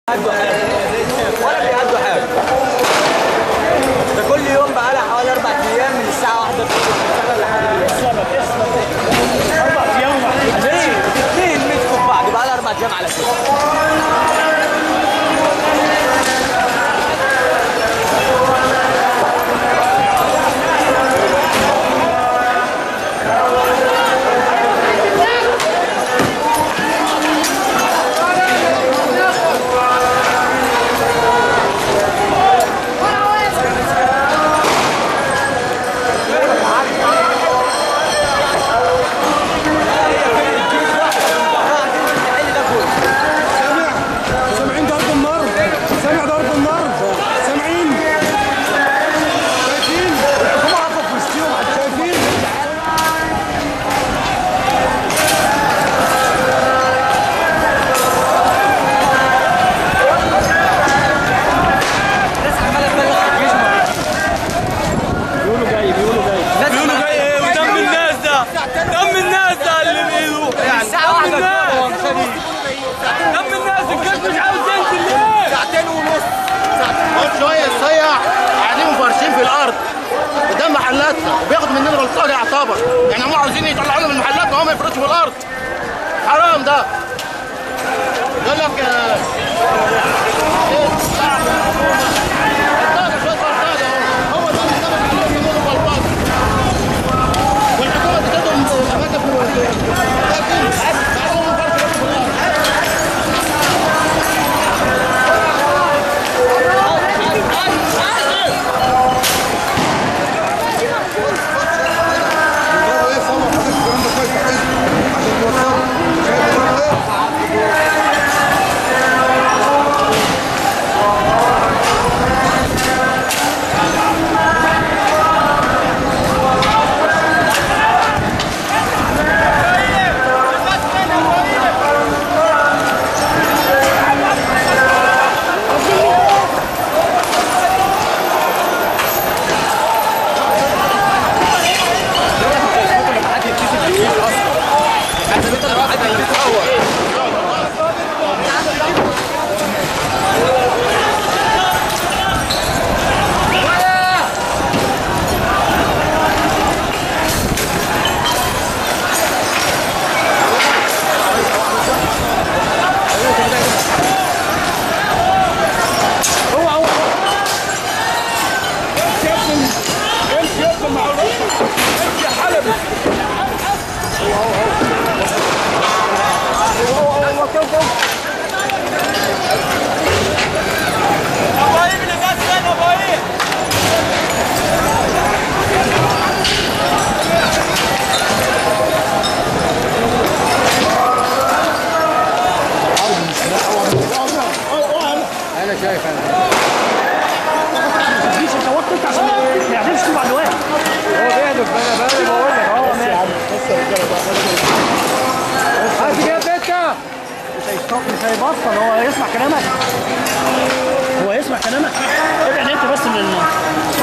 بيعدوا حاجه ولا بيعدوا حاجه ده كل يوم بقى لها حوالي اربع ايام من الساعه 1 بتشتغل لحد دلوقتي اربع ايام وبعدين ليه؟ اثنين مسكوا في بعض بقى لها اربع ايام على كده سامعين ضرب النار سامع ضرب النار سامعين شايفين هم واقفوا في وسطهم شايفين الناس عماله تبلغ في الجيش ما بيقولوا جاي بيقولوا جاي الناس بيقولوا عمالة- جاي ايه ودم الناس ده دم الناس ده اللي بايده يعني الساعه دم 1 الناس هو مشاري دم الناس الجيش مش عاوز ينزل ليه ساعتين ونص كل شويه الصيع قاعدين مفرشين في الارض قدام محلاتنا وبياخدوا مننا بلطجه يعتبر يعني هم عاوزين يطلعونا من محلاتنا وهم يفرشوا في الارض حرام ده يقول لك آه، إيه، بلطجة، شوية بلطجة أهو. هو ده اللي سبب إنهم يعملوا بلطجة. والحكومه تديهم اماكن في الوزير لكن بعدهم يفرشوا في الارض ابراهيم اللي جات فين ابراهيم مفيش انت وقت انت عشان ما يعرفش تبع الواحد هو بيهدف انا بقى بقول لك اه ماشي هات كده بيتك مش هيستوب مش هيبطل هو هيسمع كلامك هو هيسمع كلامك ابعد انت بس من